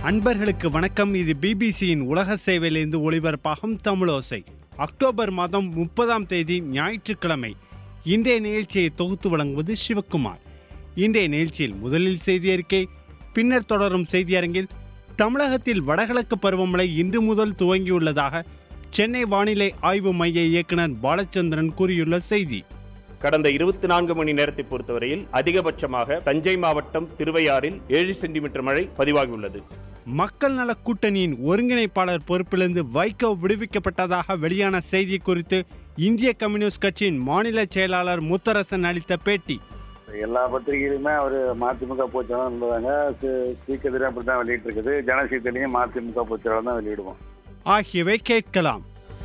அன்பர்களுக்கு வணக்கம் இது பிபிசியின் உலக சேவையிலிருந்து ஒளிபரப்பாகும் தமிழோசை அக்டோபர் மாதம் முப்பதாம் தேதி ஞாயிற்றுக்கிழமை இன்றைய நிகழ்ச்சியை தொகுத்து வழங்குவது சிவக்குமார் இன்றைய நிகழ்ச்சியில் முதலில் செய்தி அறிக்கை பின்னர் தொடரும் செய்தியரங்கில் தமிழகத்தில் வடகிழக்கு பருவமழை இன்று முதல் துவங்கியுள்ளதாக சென்னை வானிலை ஆய்வு மைய இயக்குனர் பாலச்சந்திரன் கூறியுள்ள செய்தி கடந்த இருபத்தி நான்கு மணி நேரத்தை பொறுத்தவரையில் அதிகபட்சமாக தஞ்சை மாவட்டம் திருவையாறில் ஏழு சென்டிமீட்டர் மழை பதிவாகியுள்ளது மக்கள் நல கூட்டணியின் ஒருங்கிணைப்பாளர் பொறுப்பிலிருந்து வைகோ விடுவிக்கப்பட்டதாக வெளியான செய்தி குறித்து இந்திய கம்யூனிஸ்ட் கட்சியின் மாநில செயலாளர் முத்தரசன் அளித்த பேட்டி எல்லா பத்திரிகையிலுமே அவர் மதிமுக பொதுச்செயலாளர் இருந்ததாங்க சீக்கிரத்திலே அப்படி தான் வெளியிட்டு இருக்குது ஜனசீர்திலையும் மதிமுக பொதுச்செயலாளர் தான் வெளியிடுவோம் ஆகியவை கேட்கலாம்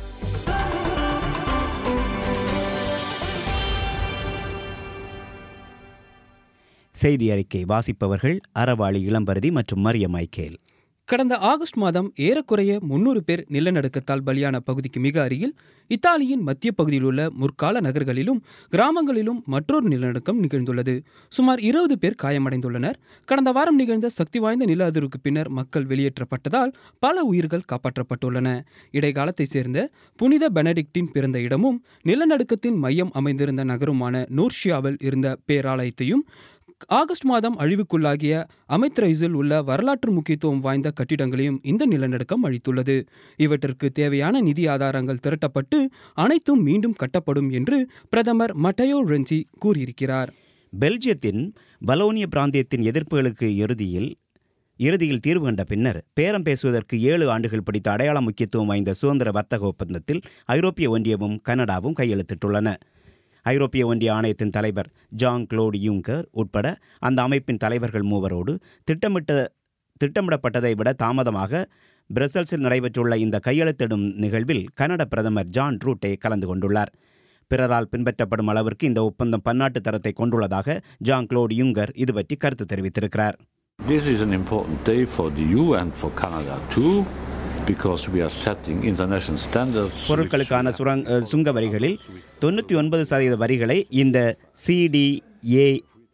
செய்தி அறிக்கை வாசிப்பவர்கள் அறவாளி இளம்பரதி மற்றும் மரிய மைக்கேல் கடந்த ஆகஸ்ட் மாதம் ஏறக்குறைய முன்னூறு பேர் நிலநடுக்கத்தால் பலியான பகுதிக்கு மிக அருகில் இத்தாலியின் மத்திய பகுதியில் உள்ள முற்கால நகர்களிலும் கிராமங்களிலும் மற்றொரு நிலநடுக்கம் நிகழ்ந்துள்ளது சுமார் இருபது பேர் காயமடைந்துள்ளனர் கடந்த வாரம் நிகழ்ந்த சக்தி வாய்ந்த நில அதிர்வுக்கு பின்னர் மக்கள் வெளியேற்றப்பட்டதால் பல உயிர்கள் காப்பாற்றப்பட்டுள்ளன இடைக்காலத்தைச் சேர்ந்த புனித பெனடிக்டின் பிறந்த இடமும் நிலநடுக்கத்தின் மையம் அமைந்திருந்த நகருமான நூர்ஷியாவில் இருந்த பேராலயத்தையும் ஆகஸ்ட் மாதம் அழிவுக்குள்ளாகிய அமைத்ரைஸில் உள்ள வரலாற்று முக்கியத்துவம் வாய்ந்த கட்டிடங்களையும் இந்த நிலநடுக்கம் அழித்துள்ளது இவற்றிற்கு தேவையான நிதி ஆதாரங்கள் திரட்டப்பட்டு அனைத்தும் மீண்டும் கட்டப்படும் என்று பிரதமர் மட்டயோ ரென்சி கூறியிருக்கிறார் பெல்ஜியத்தின் பலோனிய பிராந்தியத்தின் எதிர்ப்புகளுக்கு இறுதியில் இறுதியில் தீர்வு கண்ட பின்னர் பேரம் பேசுவதற்கு ஏழு ஆண்டுகள் பிடித்த அடையாள முக்கியத்துவம் வாய்ந்த சுதந்திர வர்த்தக ஒப்பந்தத்தில் ஐரோப்பிய ஒன்றியமும் கனடாவும் கையெழுத்திட்டுள்ளன ஐரோப்பிய ஒன்றிய ஆணையத்தின் தலைவர் ஜான் குளோட் யூங்கர் உட்பட அந்த அமைப்பின் தலைவர்கள் மூவரோடு திட்டமிட்ட திட்டமிடப்பட்டதை விட தாமதமாக பிரசல்ஸில் நடைபெற்றுள்ள இந்த கையெழுத்திடும் நிகழ்வில் கனட பிரதமர் ஜான் ட்ரூட்டே கலந்து கொண்டுள்ளார் பிறரால் பின்பற்றப்படும் அளவிற்கு இந்த ஒப்பந்தம் பன்னாட்டு தரத்தை கொண்டுள்ளதாக ஜான் குளோட் யூங்கர் இது பற்றி கருத்து தெரிவித்திருக்கிறார் This is an important day for the EU and for Canada too, because we are setting international standards. பொருட்களுக்கான சுரங் அஹ், சுங்க வரிகளில் தொண்ணூற்றி ஒன்பது சதவீத வரிகளை இந்த சிடிஏ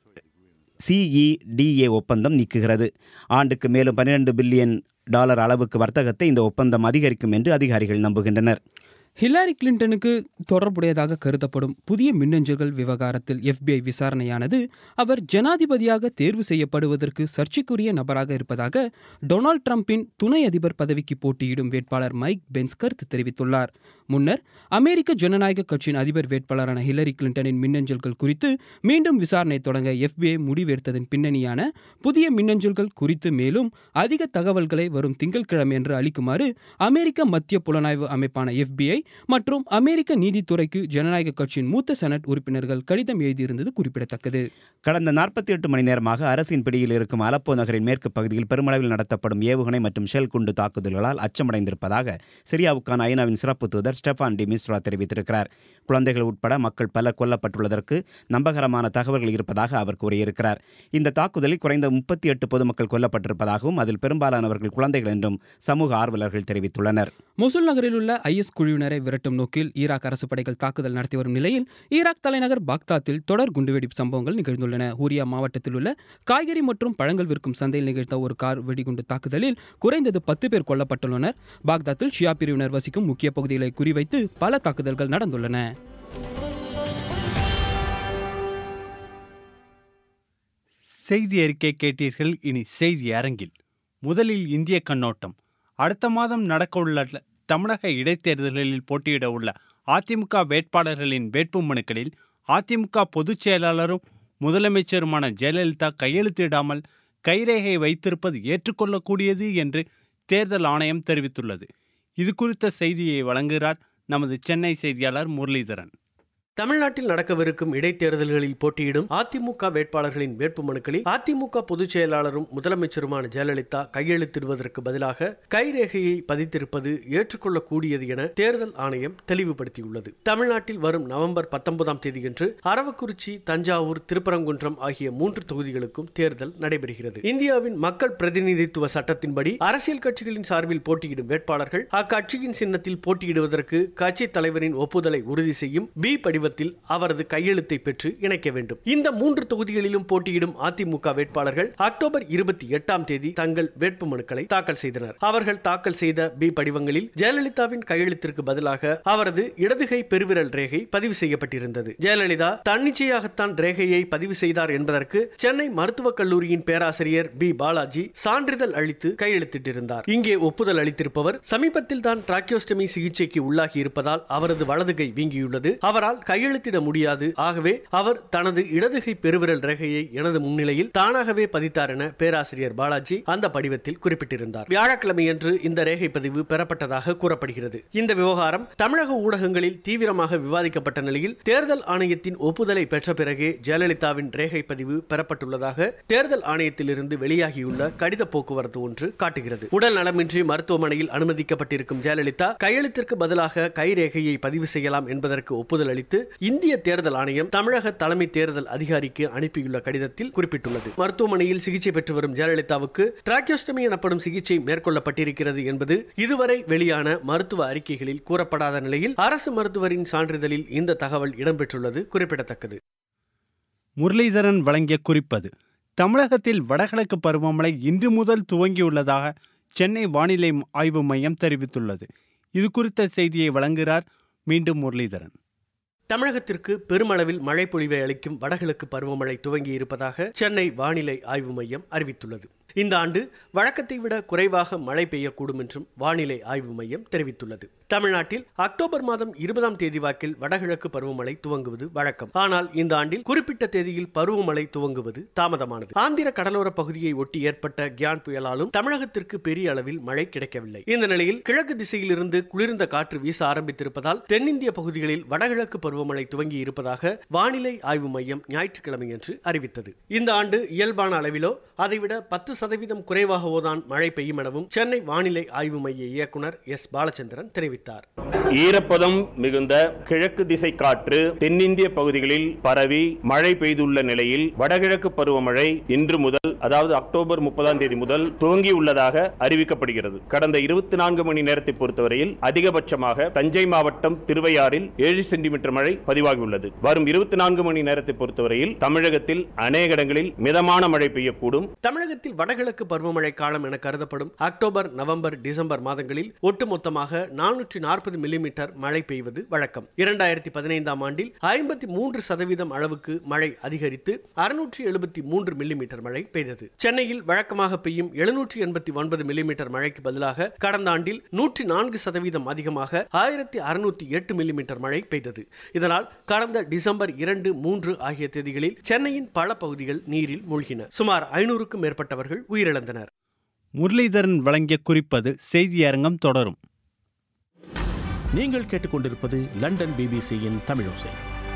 சிஇடிஏ ஒப்பந்தம் நீக்குகிறது ஆண்டுக்கு மேலும் பன்னிரண்டு பில்லியன் டாலர் அளவுக்கு வர்த்தகத்தை இந்த ஒப்பந்தம் அதிகரிக்கும் என்று அதிகாரிகள் நம்புகின்றனர் ஹில்லாரி கிளின்டனுக்கு தொடர்புடையதாக கருதப்படும் புதிய மின்னஞ்சல்கள் விவகாரத்தில் எஃபிஐ விசாரணையானது அவர் ஜனாதிபதியாக தேர்வு செய்யப்படுவதற்கு சர்ச்சைக்குரிய நபராக இருப்பதாக டொனால்ட் ட்ரம்பின் துணை அதிபர் பதவிக்கு போட்டியிடும் வேட்பாளர் மைக் பென்ஸ் கருத்து தெரிவித்துள்ளார் முன்னர் அமெரிக்க ஜனநாயக கட்சியின் அதிபர் வேட்பாளரான ஹில்லரி கிளின்டனின் மின்னஞ்சல்கள் குறித்து மீண்டும் விசாரணை தொடங்க எஃபிஐ முடிவெடுத்ததன் பின்னணியான புதிய மின்னஞ்சல்கள் குறித்து மேலும் அதிக தகவல்களை வரும் திங்கட்கிழமை என்று அளிக்குமாறு அமெரிக்க மத்திய புலனாய்வு அமைப்பான எஃபிஐ மற்றும் அமெரிக்க நீதித்துறைக்கு ஜனநாயக கட்சியின் மூத்த செனட் உறுப்பினர்கள் கடிதம் எழுதியிருந்தது குறிப்பிடத்தக்கது கடந்த நாற்பத்தி எட்டு மணி நேரமாக அரசின் பிடியில் இருக்கும் அலப்போ நகரின் மேற்கு பகுதியில் பெருமளவில் நடத்தப்படும் ஏவுகணை மற்றும் ஷெல் குண்டு தாக்குதல்களால் அச்சமடைந்திருப்பதாக சிரியாவுக்கான ஐநாவின் சிறப்பு தூதர் ஸ்டெஃபான் டி மிஸ்ரா தெரிவித்திருக்கிறார் குழந்தைகள் உட்பட மக்கள் பலர் கொல்லப்பட்டுள்ளதற்கு நம்பகரமான தகவல்கள் இருப்பதாக அவர் கூறியிருக்கிறார் இந்த தாக்குதலில் குறைந்த முப்பத்தி எட்டு பொதுமக்கள் கொல்லப்பட்டிருப்பதாகவும் அதில் பெரும்பாலானவர்கள் குழந்தைகள் என்றும் சமூக ஆர்வலர்கள் தெரிவித்துள்ளனர் மொசுல் நகரில் உள்ள ஐஎஸ் குழுவினரை விரட்டும் நோக்கில் ஈராக் அரசு படைகள் தாக்குதல் நடத்தி வரும் நிலையில் ஈராக் தலைநகர் பாக்தாத்தில் தொடர் குண்டுவெடிப்பு சம்பவங்கள் நிகழ்ந்துள்ளன ஹூரியா மாவட்டத்தில் உள்ள காய்கறி மற்றும் பழங்கள் விற்கும் சந்தையில் நிகழ்த்த ஒரு கார் வெடிகுண்டு தாக்குதலில் குறைந்தது பத்து பேர் கொல்லப்பட்டுள்ளனர் பாக்தாத்தில் ஷியா பிரிவினர் வசிக்கும் முக்கிய பகுதிகளை குறிவைத்து பல தாக்குதல்கள் நடந்துள்ளன செய்தி அறிக்கை கேட்டீர்கள் இனி செய்தி அரங்கில் முதலில் இந்திய கண்ணோட்டம் அடுத்த மாதம் நடக்கவுள்ள தமிழக இடைத்தேர்தல்களில் போட்டியிட உள்ள அதிமுக வேட்பாளர்களின் வேட்புமனுக்களில் அதிமுக பொதுச் செயலாளரும் முதலமைச்சருமான ஜெயலலிதா கையெழுத்திடாமல் கைரேகை வைத்திருப்பது ஏற்றுக்கொள்ளக்கூடியது என்று தேர்தல் ஆணையம் தெரிவித்துள்ளது இது குறித்த செய்தியை வழங்குகிறார் நமது சென்னை செய்தியாளர் முரளிதரன் தமிழ்நாட்டில் நடக்கவிருக்கும் இடைத்தேர்தல்களில் போட்டியிடும் அதிமுக வேட்பாளர்களின் வேட்புமனுக்களில் அதிமுக பொதுச் செயலாளரும் முதலமைச்சருமான ஜெயலலிதா கையெழுத்திடுவதற்கு பதிலாக கைரேகையை பதித்திருப்பது ஏற்றுக்கொள்ளக்கூடியது என தேர்தல் ஆணையம் தெளிவுபடுத்தியுள்ளது தமிழ்நாட்டில் வரும் நவம்பர் பத்தொன்பதாம் தேதியன்று அரவக்குறிச்சி தஞ்சாவூர் திருப்பரங்குன்றம் ஆகிய மூன்று தொகுதிகளுக்கும் தேர்தல் நடைபெறுகிறது இந்தியாவின் மக்கள் பிரதிநிதித்துவ சட்டத்தின்படி அரசியல் கட்சிகளின் சார்பில் போட்டியிடும் வேட்பாளர்கள் அக்கட்சியின் சின்னத்தில் போட்டியிடுவதற்கு கட்சி தலைவரின் ஒப்புதலை உறுதி செய்யும் பி படிவத்தை படிவத்தில் அவரது கையெழுத்தை பெற்று இணைக்க வேண்டும் இந்த மூன்று தொகுதிகளிலும் போட்டியிடும் அதிமுக வேட்பாளர்கள் அக்டோபர் இருபத்தி எட்டாம் தேதி தங்கள் வேட்பு மனுக்களை தாக்கல் செய்தனர் அவர்கள் தாக்கல் செய்த பி படிவங்களில் ஜெயலலிதாவின் கையெழுத்திற்கு பதிலாக அவரது இடதுகை பெருவிரல் ரேகை பதிவு செய்யப்பட்டிருந்தது ஜெயலலிதா தன்னிச்சையாகத்தான் ரேகையை பதிவு செய்தார் என்பதற்கு சென்னை மருத்துவக் கல்லூரியின் பேராசிரியர் பி பாலாஜி சான்றிதழ் அளித்து கையெழுத்திட்டிருந்தார் இங்கே ஒப்புதல் அளித்திருப்பவர் சமீபத்தில் தான் டிராக்கியோஸ்டமி சிகிச்சைக்கு உள்ளாகி இருப்பதால் அவரது வலதுகை வீங்கியுள்ளது அவரால் கையெழுத்திட முடியாது ஆகவே அவர் தனது இடதுகை பெருவிரல் ரேகையை எனது முன்னிலையில் தானாகவே பதித்தார் என பேராசிரியர் பாலாஜி அந்த படிவத்தில் குறிப்பிட்டிருந்தார் வியாழக்கிழமையன்று இந்த ரேகை பதிவு பெறப்பட்டதாக கூறப்படுகிறது இந்த விவகாரம் தமிழக ஊடகங்களில் தீவிரமாக விவாதிக்கப்பட்ட நிலையில் தேர்தல் ஆணையத்தின் ஒப்புதலை பெற்ற பிறகே ஜெயலலிதாவின் ரேகை பதிவு பெறப்பட்டுள்ளதாக தேர்தல் ஆணையத்திலிருந்து வெளியாகியுள்ள கடித போக்குவரத்து ஒன்று காட்டுகிறது உடல் நலமின்றி மருத்துவமனையில் அனுமதிக்கப்பட்டிருக்கும் ஜெயலலிதா கையெழுத்திற்கு பதிலாக கைரேகையை பதிவு செய்யலாம் என்பதற்கு ஒப்புதல் அளித்து இந்திய தேர்தல் ஆணையம் தமிழக தலைமை தேர்தல் அதிகாரிக்கு அனுப்பியுள்ள கடிதத்தில் குறிப்பிட்டுள்ளது மருத்துவமனையில் சிகிச்சை பெற்று வரும் ஜெயலலிதாவுக்கு டிராக்கியோஸ்டமி எனப்படும் சிகிச்சை மேற்கொள்ளப்பட்டிருக்கிறது என்பது இதுவரை வெளியான மருத்துவ அறிக்கைகளில் கூறப்படாத நிலையில் அரசு மருத்துவரின் சான்றிதழில் இந்த தகவல் இடம்பெற்றுள்ளது குறிப்பிடத்தக்கது முரளிதரன் வழங்கிய குறிப்பது தமிழகத்தில் வடகிழக்கு பருவமழை இன்று முதல் துவங்கியுள்ளதாக சென்னை வானிலை ஆய்வு மையம் தெரிவித்துள்ளது இது குறித்த செய்தியை வழங்குகிறார் மீண்டும் முரளிதரன் தமிழகத்திற்கு பெருமளவில் மழை பொழிவை அளிக்கும் வடகிழக்கு பருவமழை துவங்கி இருப்பதாக சென்னை வானிலை ஆய்வு மையம் அறிவித்துள்ளது இந்த ஆண்டு வழக்கத்தை விட குறைவாக மழை பெய்யக்கூடும் என்றும் வானிலை ஆய்வு மையம் தெரிவித்துள்ளது தமிழ்நாட்டில் அக்டோபர் மாதம் இருபதாம் தேதி வாக்கில் வடகிழக்கு பருவமழை துவங்குவது வழக்கம் ஆனால் இந்த ஆண்டில் குறிப்பிட்ட தேதியில் பருவமழை துவங்குவது தாமதமானது ஆந்திர கடலோர பகுதியை ஒட்டி ஏற்பட்ட கியான் புயலாலும் தமிழகத்திற்கு பெரிய அளவில் மழை கிடைக்கவில்லை இந்த நிலையில் கிழக்கு திசையிலிருந்து குளிர்ந்த காற்று வீச ஆரம்பித்திருப்பதால் தென்னிந்திய பகுதிகளில் வடகிழக்கு பருவமழை துவங்கி இருப்பதாக வானிலை ஆய்வு மையம் ஞாயிற்றுக்கிழமையன்று அறிவித்தது இந்த ஆண்டு இயல்பான அளவிலோ அதைவிட பத்து சதவீதம் குறைவாகவோதான் மழை பெய்யும் எனவும் சென்னை வானிலை ஆய்வு மைய இயக்குனர் எஸ் பாலச்சந்திரன் தெரிவித்தார் ஈரப்பதம் மிகுந்த கிழக்கு திசை காற்று தென்னிந்திய பகுதிகளில் பரவி மழை பெய்துள்ள நிலையில் வடகிழக்கு பருவமழை இன்று முதல் அதாவது அக்டோபர் முப்பதாம் தேதி முதல் துவங்கியுள்ளதாக அறிவிக்கப்படுகிறது கடந்த இருபத்தி நான்கு மணி நேரத்தை பொறுத்தவரையில் அதிகபட்சமாக தஞ்சை மாவட்டம் திருவையாறில் ஏழு சென்டிமீட்டர் மழை பதிவாகியுள்ளது வரும் இருபத்தி நான்கு மணி நேரத்தை பொறுத்தவரையில் தமிழகத்தில் அநேக இடங்களில் மிதமான மழை பெய்யக்கூடும் தமிழகத்தில் வடகிழக்கு பருவமழை காலம் என கருதப்படும் அக்டோபர் நவம்பர் டிசம்பர் மாதங்களில் ஒட்டுமொத்தமாக நானூற்றி நாற்பது மில்லிமீட்டர் மழை பெய்வது வழக்கம் இரண்டாயிரத்தி பதினைந்தாம் ஆண்டில் ஐம்பத்தி மூன்று சதவீதம் அளவுக்கு மழை அதிகரித்து அறுநூற்றி எழுபத்தி மூன்று மில்லிமீட்டர் மழை பெய்தது சென்னையில் வழக்கமாக பெய்யும் எழுநூற்றி எண்பத்தி ஒன்பது மில்லிமீட்டர் மழைக்கு பதிலாக கடந்த ஆண்டில் நூற்றி நான்கு சதவீதம் அதிகமாக ஆயிரத்தி அறுநூத்தி எட்டு மில்லிமீட்டர் மழை பெய்தது இதனால் கடந்த டிசம்பர் இரண்டு மூன்று ஆகிய தேதிகளில் சென்னையின் பல பகுதிகள் நீரில் மூழ்கின சுமார் ஐநூறுக்கும் மேற்பட்டவர்கள் உயிரிழந்தனர் முரளிதரன் வழங்கிய குறிப்பது செய்தி அரங்கம் தொடரும் நீங்கள் கேட்டுக்கொண்டிருப்பது லண்டன் பிபிசியின் தமிழோசை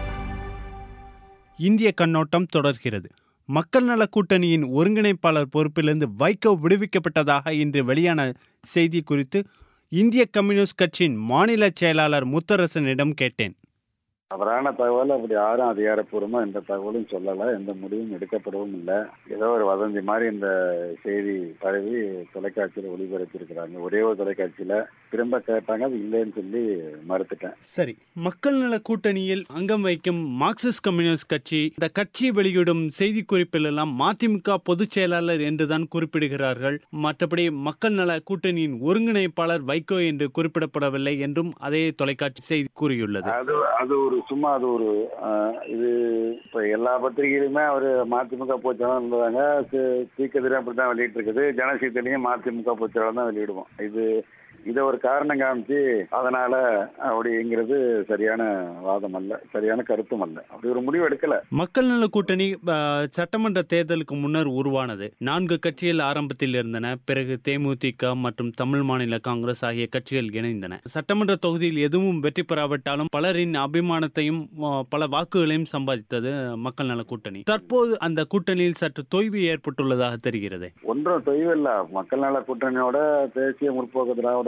இந்திய கண்ணோட்டம் தொடர்கிறது மக்கள் நல கூட்டணியின் ஒருங்கிணைப்பாளர் பொறுப்பிலிருந்து வைகோ விடுவிக்கப்பட்டதாக இன்று வெளியான செய்தி குறித்து இந்திய கம்யூனிஸ்ட் கட்சியின் மாநில செயலாளர் முத்தரசனிடம் கேட்டேன் தவறான தகவல் அப்படி யாரும் அதிகாரப்பூர்வமா எந்த தகவலும் சொல்லல எந்த முடிவும் எடுக்கப்படவும் இல்லை ஏதோ ஒரு வதந்தி மாதிரி இந்த செய்தி பரவி தொலைக்காட்சியில ஒளிபரப்பியிருக்கிறாங்க ஒரே ஒரு தொலைக்காட்சியில திரும்ப கேட்டாங்க அது இல்லைன்னு சொல்லி மறுத்துட்டேன் சரி மக்கள் நல கூட்டணியில் அங்கம் வைக்கும் மார்க்சிஸ்ட் கம்யூனிஸ்ட் கட்சி இந்த கட்சி வெளியிடும் செய்தி குறிப்பில் எல்லாம் மதிமுக பொதுச் செயலாளர் என்றுதான் குறிப்பிடுகிறார்கள் மற்றபடி மக்கள் நல கூட்டணியின் ஒருங்கிணைப்பாளர் வைகோ என்று குறிப்பிடப்படவில்லை என்றும் அதே தொலைக்காட்சி செய்தி கூறியுள்ளது அது அது ஒரு சும்மா அது ஒரு ஆஹ், இது இப்ப எல்லா பத்திரிகையிலுமே அவர் மதிமுக பொதுச்செயலாளர் இருந்ததாங்க தீக்கதிரையும் அப்படி தான் வெளியிட்டு இருக்குது ஜனசீத்திலையும் மதிமுக பொதுச்செயலாளர் தான் வெளியிடுவோம் இது இதை ஒரு காரணம் காமிச்சு அதனால அப்படிங்கிறது சரியான வாதம் அல்ல சரியான கருத்தும் அல்ல அப்படி ஒரு முடிவு எடுக்கல மக்கள் நல கூட்டணி அஹ், சட்டமன்ற தேர்தலுக்கு முன்னர் உருவானது நான்கு கட்சிகள் ஆரம்பத்தில் இருந்தன பிறகு தேமுதிக மற்றும் தமிழ் மாநில காங்கிரஸ் ஆகிய கட்சிகள் இணைந்தன சட்டமன்ற தொகுதியில் எதுவும் வெற்றி பெறாவிட்டாலும் பலரின் அபிமானத்தையும் அஹ், பல வாக்குகளையும் சம்பாதித்தது மக்கள் நல கூட்டணி தற்போது அந்த கூட்டணியில் சற்று தொய்வு ஏற்பட்டுள்ளதாக தெரிகிறது ஒன்றும் தொய்வில்ல மக்கள் நல கூட்டணியோட தேசிய முற்போக்கு திராவிட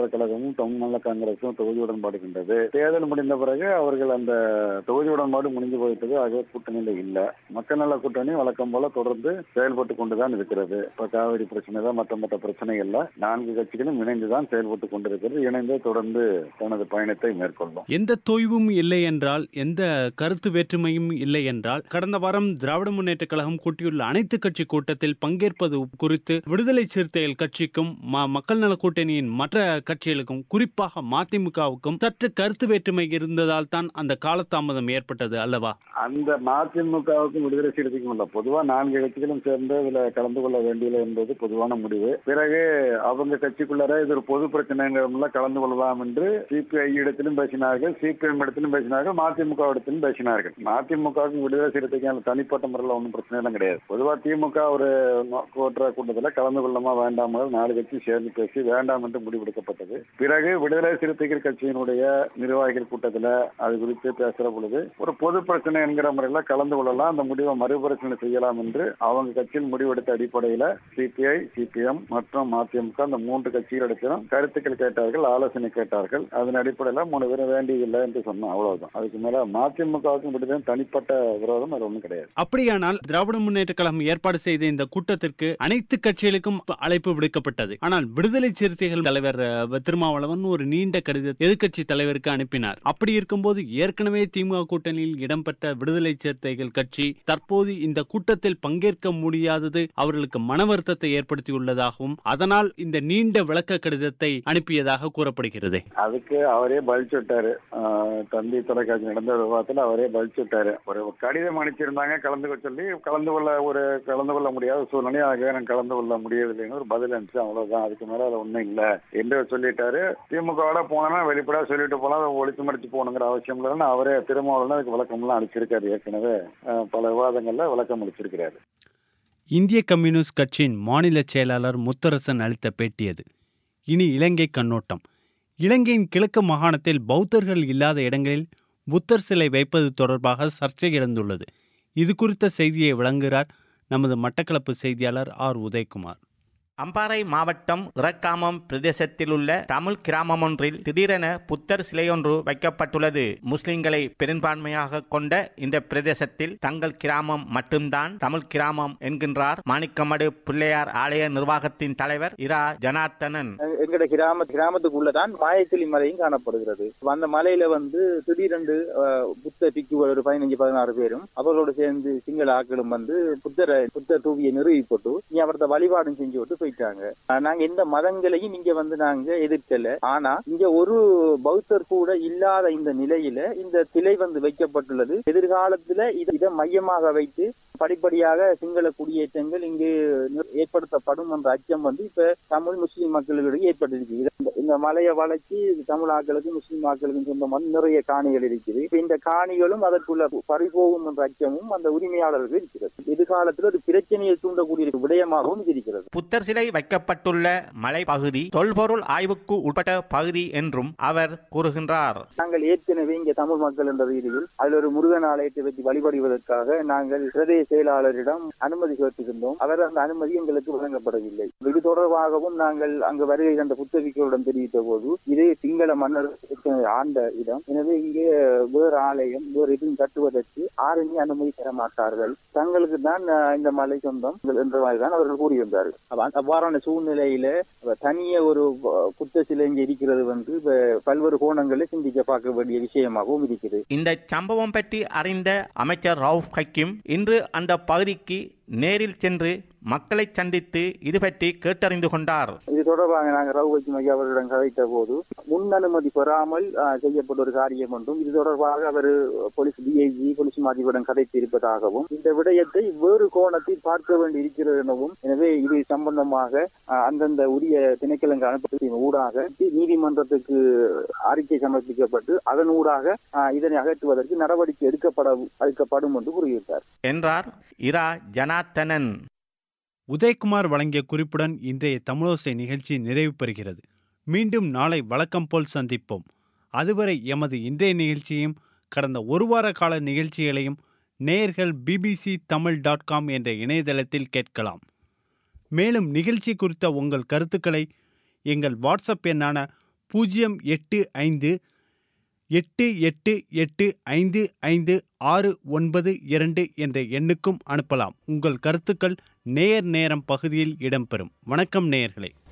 கழகமும் தமிழ்நாடு காங்கிரசும் தொகுதி உடன்பாடு கண்டது தேர்தல் முடிந்த பிறகு அவர்கள் அந்த தொகுதி உடன்பாடு முடிஞ்சு போயிட்டது ஆகவே கூட்டணியில இல்ல மக்கள் நல கூட்டணி வழக்கம் போல தொடர்ந்து செயல்பட்டு கொண்டுதான் இருக்கிறது இப்ப காவிரி பிரச்சனை தான் மற்ற மற்ற பிரச்சனைகள்ல நான்கு கட்சிகளும் இணைந்துதான் செயல்பட்டு கொண்டிருக்கிறது இணைந்து தொடர்ந்து தனது பயணத்தை மேற்கொள்ளும் எந்த தொய்வும் இல்லை என்றால் எந்த கருத்து வேற்றுமையும் இல்லை என்றால் கடந்த வாரம் திராவிட முன்னேற்ற கழகம் கூட்டியுள்ள அனைத்து கட்சி கூட்டத்தில் பங்கேற்பது குறித்து விடுதலை சிறுத்தைகள் கட்சிக்கும் ம- மக்கள் நல கூட்டணியின் மற்ற கட்சிகளுக்கும் குறிப்பாக மதிமுகவுக்கும் சற்று கருத்து வேற்றுமை இருந்ததால் தான் அந்த காலதாமதம் ஏற்பட்டது அல்லவா அந்த மதிமுகவுக்கும் விடுதலை சிறுத்தைக்கும் இல்ல பொதுவா நான்கு கட்சிகளும் சேர்ந்து இதுல கலந்து கொள்ள வேண்டியது என்பது பொதுவான முடிவு பிறகு அவங்க கட்சிக்குள்ளார இது ஒரு பொது பிரச்சனைங்கிறதுல கலந்து கொள்ளலாம் என்று சிபிஐ இடத்திலும் பேசினார்கள் சிபிஎம் இடத்திலும் பேசினார்கள் மதிமுக இடத்திலும் பேசினார்கள் மதிமுகவுக்கும் விடுதலை சிறுத்தைக்கும் அதுல தனிப்பட்ட முறையில் ஒன்றும் பிரச்சனை எல்லாம் கிடையாது பொதுவா திமுக ஒரு கூட்டுற கூட்டத்தில் கலந்து கொள்ளமா வேண்டாமா நாலு கட்சி சேர்ந்து பேசி வேண்டாம் என்று முடிவெடுக்கப்பட்டது பிறகு விடுதலை சிறுத்தைகள் கட்சியினுடைய நிர்வாகிகள் கூட்டத்தில் அது குறித்து பேசுற பொழுது ஒரு பொது பிரச்சனை என்கிற முறையில் கலந்து கொள்ளலாம் அந்த முடிவை மறுபரிசீலனை செய்யலாம் என்று அவங்க கட்சியில் முடிவெடுத்த அடிப்படையில் சிபிஐ சிபிஎம் மற்றும் மதிமுக அந்த மூன்று கட்சிகளிடத்திலும் கருத்துக்கள் கேட்டார்கள் ஆலோசனை கேட்டார்கள் அதன் அடிப்படையில் மூணு பேரும் வேண்டியதில்லை என்று சொன்னோம் அவ்வளவுதான் அதுக்கு மேல மதிமுகவுக்கும் விடுதலை தனிப்பட்ட விரோதம் அது ஒன்றும் கிடையாது அப்படியானால் திராவிட முன்னேற்ற கழகம் ஏற்பாடு செய்த இந்த கூட்டத்திற்கு அனைத்து கட்சிகளுக்கும் அழைப்பு விடுக்கப்பட்டது ஆனால் விடுதலை சிறுத்தைகள் தலைவர் அஹ், திருமாவளவன் ஒரு நீண்ட கடிதம் எதிர்க்கட்சி தலைவருக்கு அனுப்பினார் அப்படி இருக்கும்போது ஏற்கனவே திமுக கூட்டணியில் இடம்பெற்ற விடுதலை சிறுத்தைகள் கட்சி தற்போது இந்த கூட்டத்தில் பங்கேற்க முடியாதது அவர்களுக்கு மன வருத்தத்தை ஏற்படுத்தியுள்ளதாகவும் அதனால் இந்த நீண்ட விளக்க கடிதத்தை அனுப்பியதாக கூறப்படுகிறது அதுக்கு அவரே பதில் சொல்லிட்டாரு ஆஹ் தந்தி தொலைக்காட்சி நடந்த விவாதத்தில் அவரே பதில் சொல்லிட்டாரு ஒரு கடிதம் அனுப்பிச்சிருந்தாங்க கலந்து கொள்ள சொல்லி கலந்து கொள்ள ஒரு கலந்து கொள்ள முடியாத சூழ்நிலை ஆகவே நான் கலந்து கொள்ள முடியவில்லைன்னு ஒரு பதில் அனுப்பிச்சு அவ்வளவுதான் அதுக்கு மேல அதுல ஒண்ணும் இல்ல என்று சொல்லிட்டாரு திமுகவோட போனா வெளிப்படையா சொல்லிட்டு போலாம் அதை ஒழித்து மடிச்சு போகணுங்கிற அவசியம் இல்லைன்னு அவரே திருமாவளவன் அதுக்கு விளக்கம்லாம் அளிச்சிருக்காரு ஏற்கனவே ஆஹ் பல விவாதங்கள்ல விளக்கம் அளிச்சிருக்கிறாரு இந்திய கம்யூனிஸ்ட் கட்சியின் மாநில செயலாளர் முத்தரசன் அளித்த பேட்டியது இனி இலங்கை கண்ணோட்டம் இலங்கையின் கிழக்கு மாகாணத்தில் பௌத்தர்கள் இல்லாத இடங்களில் புத்தர் சிலை வைப்பது தொடர்பாக சர்ச்சை எழுந்துள்ளது இது குறித்த செய்தியை வழங்குகிறார் நமது மட்டக்களப்பு செய்தியாளர் ஆர் உதயகுமார் அம்பாறை மாவட்டம் இறக்காமம் பிரதேசத்தில் உள்ள தமிழ் கிராமம் ஒன்றில் திடீரென புத்தர் சிலையொன்று வைக்கப்பட்டுள்ளது முஸ்லிம்களை பெரும்பான்மையாக கொண்ட இந்த பிரதேசத்தில் தங்கள் கிராமம் மட்டும்தான் தமிழ் கிராமம் என்கின்றார் மாணிக்கமடு பிள்ளையார் ஆலய நிர்வாகத்தின் தலைவர் இரா ஜனார்த்தனன் எங்கட கிராம கிராமத்துக்குள்ளதான் மாயக்கிளி மலையும் காணப்படுகிறது அந்த மலையில வந்து திடீரென்று அஹ், புத்த பிக்குகள் ஒரு பதினஞ்சு பதினாறு பேரும் அவர்களோடு சேர்ந்து சிங்கள ஆட்களும் வந்து புத்தரை புத்தர் தூவியை நிறுவி போட்டு இங்க அவரது வழிபாடும் செஞ்சு விட்டு போயிட்டாங்க அஹ், நாங்க எந்த மதங்களையும் இங்க வந்து நாங்க எதிர்க்கல ஆனா இங்க ஒரு பௌத்தர் கூட இல்லாத இந்த நிலையில இந்த சிலை வந்து வைக்கப்பட்டுள்ளது எதிர்காலத்துல இதை இதை மையமாக வைத்து படிப்படியாக சிங்கள குடியேற்றங்கள் இங்கு நிர்- ஏற்படுத்தப்படும் என்ற அச்சம் வந்து இப்ப தமிழ் முஸ்லிம் மக்களுக்கு ஏற்பட்டிருக்கு இது- இந்த மலையை வளர்ச்சி தமிழ் ஆக்களுக்கும் முஸ்லிம் ஆக்களுக்கும் சொந்தமான நிறைய காணிகள் இருக்குது இப்ப இந்த காணிகளும் அதற்குள்ள பறிபோகும் என்ற அச்சமும் அந்த உரிமையாளர்களுக்கு இருக்கிறது எதிர்காலத்தில் ஒரு பிரச்சனையை தூண்டக்கூடிய ஒரு விடயமாகவும் இது இருக்கிறது புத்தர் சிலை வைக்கப்பட்டுள்ள மலை பகுதி தொல்பொருள் ஆய்வுக்கு உட்பட்ட பகுதி என்றும் அவர் கூறுகின்றார் நாங்கள் ஏற்கனவே இங்க தமிழ் மக்கள் என்ற ரீதியில் அதில் ஒரு முருகன் ஆலயத்தை வச்சு வழிபடுவதற்காக நாங்கள் பிரதேச செயலாளரிடம் அனுமதி கேட்டிருந்தோம் அவர் அந்த அனுமதி எங்களுக்கு வழங்கப்படவில்லை இது தொடர்பாகவும் நாங்கள் அங்கு வருகை தந்த புத்தகிகளுடன் தெரிவித்த போது இது சிங்கள மன்னர் ஆண்ட இடம் எனவே இங்கே வேறு ஆலயம் வேறு எதுவும் கட்டுவதற்கு யாருமே அனுமதி தர மாட்டார்கள் தங்களுக்கு தான் அஹ், இந்த மலை சொந்தம் என்ற மாதிரி தான் அவர்கள் கூறியிருந்தார்கள் அப்ப அந்த- அவ்வாறான சூழ்நிலையில தனியே ஒரு அஹ், புத்த சிலை இங்கே இருக்கிறது வந்து இப்ப பல்வேறு கோணங்களில் சிந்திக்க பார்க்க வேண்டிய விஷயமாகவும் இருக்கிறது இந்த சம்பவம் பற்றி அறிந்த அமைச்சர் ரவுப் ஹக்கீம் இன்று அந்த பகுதிக்கு நேரில் சென்று மக்களை சந்தித்து இது பற்றி கேட்டறிந்து கொண்டார் இது தொடர்பாக நாங்கள் ரவுகட்சி மையா அவர்களிடம் கதைத்த போது முன் அனுமதி பெறாமல் ஆஹ், செய்யப்பட்ட ஒரு காரியம் என்றும் இது தொடர்பாக அவர் போலீஸ் டிஐஜி போலீஸ் மாதிரியுடன் கதைத்து இருப்பதாகவும் இந்த விடயத்தை வேறு கோணத்தில் பார்க்க வேண்டி இருக்கிறது எனவும் எனவே இது சம்பந்தமாக ஆஹ், அந்தந்த உரிய திணைக்களங்கள் அனுப்பத்தின் ஊடாக நீதிமன்றத்துக்கு அறிக்கை சமர்ப்பிக்கப்பட்டு அதன் ஊடாக ஆஹ், இதனை அகற்றுவதற்கு நடவடிக்கை எடுக்கப்பட எடுக்கப்படும் என்று கூறியிருந்தார் என்றார் இரா ஜனார்த்தனன் உதயகுமார் வழங்கிய குறிப்புடன் இன்றைய தமிழோசை நிகழ்ச்சி நிறைவு பெறுகிறது மீண்டும் நாளை வழக்கம் போல் சந்திப்போம் அதுவரை எமது இன்றைய நிகழ்ச்சியையும் கடந்த ஒரு வார கால நிகழ்ச்சிகளையும் நேயர்கள் பிபிசி தமிழ் டாட் காம் என்ற இணையதளத்தில் கேட்கலாம் மேலும் நிகழ்ச்சி குறித்த உங்கள் கருத்துக்களை எங்கள் வாட்ஸ்அப் எண்ணான பூஜ்ஜியம் எட்டு ஐந்து எட்டு எட்டு எட்டு ஐந்து ஐந்து ஆறு ஒன்பது இரண்டு என்ற எண்ணுக்கும் அனுப்பலாம் உங்கள் கருத்துக்கள் நேயர் நேரம் பகுதியில் இடம்பெறும் வணக்கம் நேயர்களே